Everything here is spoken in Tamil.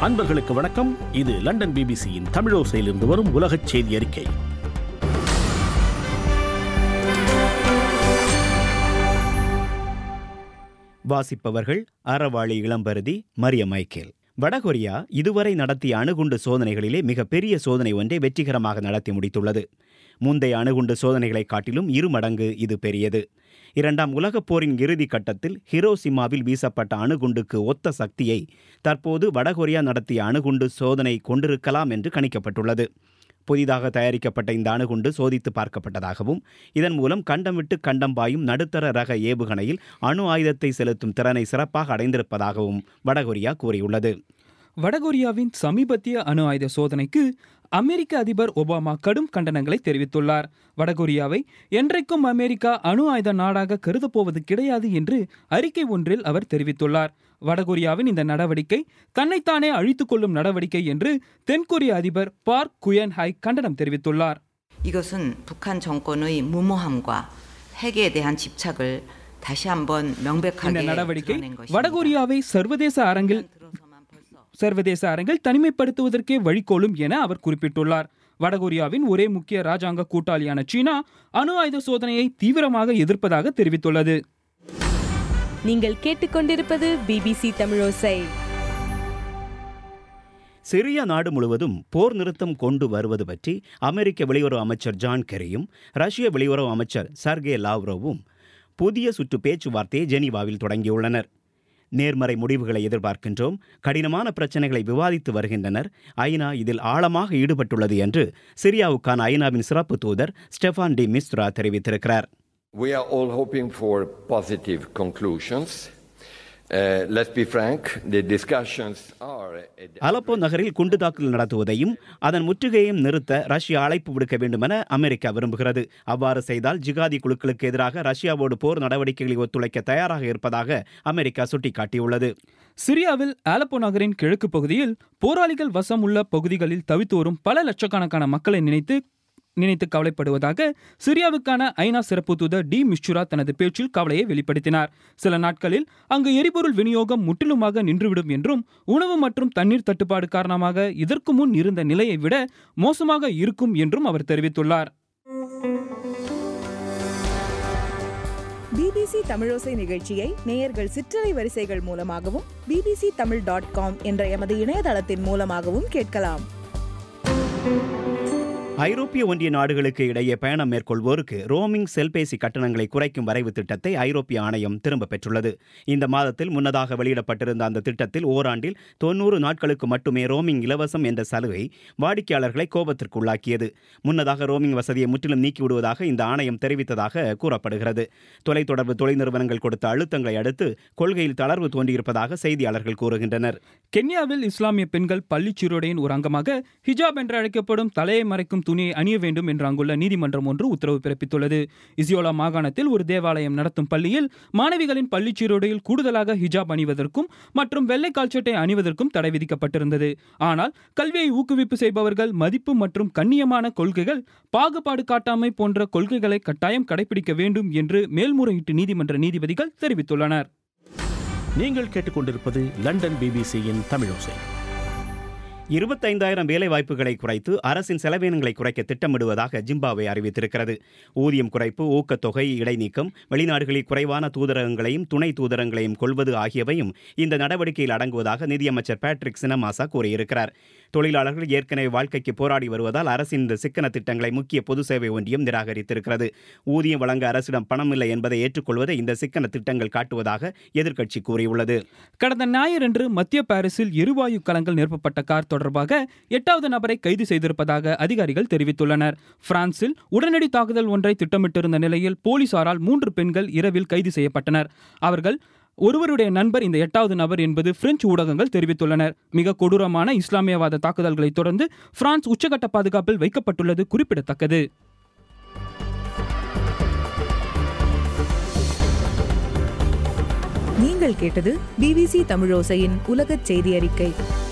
அன்பர்களுக்கு வணக்கம் இது லண்டன் பிபிசியின் தமிழோசையிலிருந்து வரும் உலகச் செய்தி அறிக்கை வாசிப்பவர்கள் அறவாளி இளம்பருதி மரிய மைக்கேல் வடகொரியா இதுவரை நடத்திய அணுகுண்டு சோதனைகளிலே மிகப்பெரிய சோதனை ஒன்றை வெற்றிகரமாக நடத்தி முடித்துள்ளது முந்தைய அணுகுண்டு சோதனைகளை காட்டிலும் இரு மடங்கு இது பெரியது இரண்டாம் உலகப் போரின் இறுதி கட்டத்தில் ஹிரோசிமாவில் வீசப்பட்ட அணுகுண்டுக்கு ஒத்த சக்தியை தற்போது வடகொரியா நடத்திய அணுகுண்டு சோதனை கொண்டிருக்கலாம் என்று கணிக்கப்பட்டுள்ளது புதிதாக தயாரிக்கப்பட்ட இந்த அணுகுண்டு சோதித்து பார்க்கப்பட்டதாகவும் இதன் மூலம் கண்டம் விட்டு கண்டம் பாயும் நடுத்தர ரக ஏவுகணையில் அணு ஆயுதத்தை செலுத்தும் திறனை சிறப்பாக அடைந்திருப்பதாகவும் வடகொரியா கூறியுள்ளது வடகொரியாவின் சமீபத்திய அணு ஆயுத சோதனைக்கு அமெரிக்க அதிபர் ஒபாமா கடும் கண்டனங்களை தெரிவித்துள்ளார் வடகொரியாவை என்றைக்கும் அமெரிக்கா அணு ஆயுத நாடாக கருதப்போவது கிடையாது என்று அறிக்கை ஒன்றில் அவர் தெரிவித்துள்ளார் வடகொரியாவின் இந்த நடவடிக்கை தன்னைத்தானே அழித்துக் கொள்ளும் நடவடிக்கை என்று தென்கொரிய அதிபர் பார்க் குயன் ஹை கண்டனம் தெரிவித்துள்ளார் 이것은 북한 정권의 무모함과 핵에 대한 집착을 다시 한번 இந்த 명백하게 நடவடிக்கை 드러낸 것입니다. வடகொரியாவை சர்வதேச அரங்கில் 들어서만 벌써 சர்வதேச அரங்கில் தனிமைப்படுத்துவதற்கே வழிகோலும் என அவர் குறிப்பிட்டுள்ளார் வடகொரியாவின் ஒரே முக்கிய ராஜாங்க கூட்டாளியான சீனா அணு ஆயுத சோதனையை தீவிரமாக எதிர்ப்பதாக தெரிவித்துள்ளது நீங்கள் கேட்டுக்கொண்டிருப்பது பிபிசி தமிழோசை சிரியா நாடு முழுவதும் போர் நிறுத்தம் கொண்டு வருவது பற்றி அமெரிக்க வெளியுறவு அமைச்சர் ஜான் கெரியும் ரஷ்ய வெளியுறவு அமைச்சர் சர்கே லாவ்ரோவும் புதிய சுற்று பேச்சுவார்த்தையை ஜெனீவாவில் தொடங்கியுள்ளனர் நேர்மறை முடிவுகளை எதிர்பார்க்கின்றோம் கடினமான பிரச்சனைகளை விவாதித்து வருகின்றனர் ஐநா இதில் ஆழமாக ஈடுபட்டுள்ளது என்று சிரியாவுக்கான ஐநாவின் சிறப்பு தூதர் ஸ்டெஃபான் டி மிஸ்ரா தெரிவித்திருக்கிறார் We are all hoping for positive conclusions. Uh, let's be frank, the discussions are. Aleppo நகரில் குண்டு தாக்குதல் நடத்துவதையும் அதன் முற்றுகையையும் நிறுத்த ரஷ்யா அழைப்பு விடுக்க வேண்டுமென அமெரிக்கா விரும்புகிறது அவ்வாறு செய்தால் ஜிகாதி குழுக்களுக்கு எதிராக ரஷ்யாவோடு போர் நடவடிக்கைகளை ஒத்துழைக்க தயாராக இருப்பதாக அமெரிக்கா சுட்டிக்காட்டியுள்ளது சிரியாவில் ஆலப்போ நகரின் கிழக்கு பகுதியில் போராளிகள் வசம் உள்ள பகுதிகளில் தவித்து வரும் பல லட்சக்கணக்கான மக்களை நினைத்து நினைத்து கவலைப்படுவதாக சிரியாவுக்கான ஐநா சிறப்பு தூதர் டி மிஸ்சுரா தனது பேச்சில் கவலையை வெளிப்படுத்தினார் சில நாட்களில் அங்கு எரிபொருள் விநியோகம் முற்றிலுமாக நின்றுவிடும் என்றும் உணவு மற்றும் தண்ணீர் தட்டுப்பாடு காரணமாக இதற்கு முன் இருந்த நிலையை விட மோசமாக இருக்கும் என்றும் அவர் தெரிவித்துள்ளார் பிபிசி தமிழோசை நிகழ்ச்சியை நேயர்கள் சிற்றலை வரிசைகள் மூலமாகவும் பிபிசி தமிழ் டாட் காம் என்ற எமது இணையதளத்தின் மூலமாகவும் கேட்கலாம் ஐரோப்பிய ஒன்றிய நாடுகளுக்கு இடையே பயணம் மேற்கொள்வோருக்கு ரோமிங் செல்பேசி கட்டணங்களை குறைக்கும் வரைவு திட்டத்தை ஐரோப்பிய ஆணையம் திரும்ப பெற்றுள்ளது இந்த மாதத்தில் முன்னதாக வெளியிடப்பட்டிருந்த அந்த திட்டத்தில் ஓராண்டில் தொன்னூறு நாட்களுக்கு மட்டுமே ரோமிங் இலவசம் என்ற சலுகை வாடிக்கையாளர்களை கோபத்திற்கு உள்ளாக்கியது முன்னதாக ரோமிங் வசதியை முற்றிலும் நீக்கிவிடுவதாக இந்த ஆணையம் தெரிவித்ததாக கூறப்படுகிறது தொலைத்தொடர்பு தொழில் நிறுவனங்கள் கொடுத்த அழுத்தங்களை அடுத்து கொள்கையில் தளர்வு தோன்றியிருப்பதாக செய்தியாளர்கள் கூறுகின்றனர் கென்யாவில் இஸ்லாமிய பெண்கள் பள்ளிச் சீருடையின் ஒரு அங்கமாக ஹிஜாப் என்று அழைக்கப்படும் தலையை மறைக்கும் துணியை அணிய வேண்டும் என்று அங்குள்ள நீதிமன்றம் ஒன்று உத்தரவு பிறப்பித்துள்ளது இசியோலா மாகாணத்தில் ஒரு தேவாலயம் நடத்தும் பள்ளியில் மாணவிகளின் பள்ளிச் சீருடையில் கூடுதலாக ஹிஜாப் அணிவதற்கும் மற்றும் வெள்ளை கால்சட்டை அணிவதற்கும் தடை விதிக்கப்பட்டிருந்தது ஆனால் கல்வியை ஊக்குவிப்பு செய்பவர்கள் மதிப்பு மற்றும் கண்ணியமான கொள்கைகள் பாகுபாடு காட்டாமை போன்ற கொள்கைகளை கட்டாயம் கடைபிடிக்க வேண்டும் என்று மேல்முறையீட்டு நீதிமன்ற நீதிபதிகள் தெரிவித்துள்ளனர் நீங்கள் கேட்டுக்கொண்டிருப்பது லண்டன் பிபிசியின் தமிழோசை இருபத்தைந்தாயிரம் வேலை வாய்ப்புகளை குறைத்து அரசின் செலவினங்களை குறைக்க திட்டமிடுவதாக ஜிம்பாப்வே அறிவித்திருக்கிறது ஊதியம் குறைப்பு ஊக்கத்தொகை இடைநீக்கம் வெளிநாடுகளில் குறைவான தூதரகங்களையும் துணை தூதரங்களையும் கொள்வது ஆகியவையும் இந்த நடவடிக்கையில் அடங்குவதாக நிதியமைச்சர் பேட்ரிக் சினமாசா கூறியிருக்கிறார் தொழிலாளர்கள் ஏற்கனவே வாழ்க்கைக்கு போராடி வருவதால் அரசின் இந்த சிக்கன திட்டங்களை முக்கிய பொது சேவை ஒன்றியம் நிராகரித்திருக்கிறது ஊதியம் வழங்க அரசிடம் பணம் இல்லை என்பதை ஏற்றுக்கொள்வதை இந்த சிக்கன திட்டங்கள் காட்டுவதாக எதிர்க்கட்சி கூறியுள்ளது கடந்த ஞாயிறன்று மத்திய பாரிஸில் எரிவாயு கலங்கள் நிரப்பப்பட்ட கார் தொடர்பாக எட்டாவது நபரை கைது செய்திருப்பதாக அதிகாரிகள் தெரிவித்துள்ளனர் பிரான்சில் உடனடி தாக்குதல் ஒன்றை திட்டமிட்டிருந்த நிலையில் போலீசாரால் மூன்று பெண்கள் இரவில் கைது செய்யப்பட்டனர் அவர்கள் ஒருவருடைய நண்பர் இந்த எட்டாவது நபர் என்பது பிரெஞ்சு ஊடகங்கள் தெரிவித்துள்ளனர் மிக கொடூரமான இஸ்லாமியவாத தாக்குதல்களை தொடர்ந்து பிரான்ஸ் உச்சகட்ட பாதுகாப்பில் வைக்கப்பட்டுள்ளது குறிப்பிடத்தக்கது நீங்கள் கேட்டது பிபிசி தமிழோசையின் உலகச் செய்தி அறிக்கை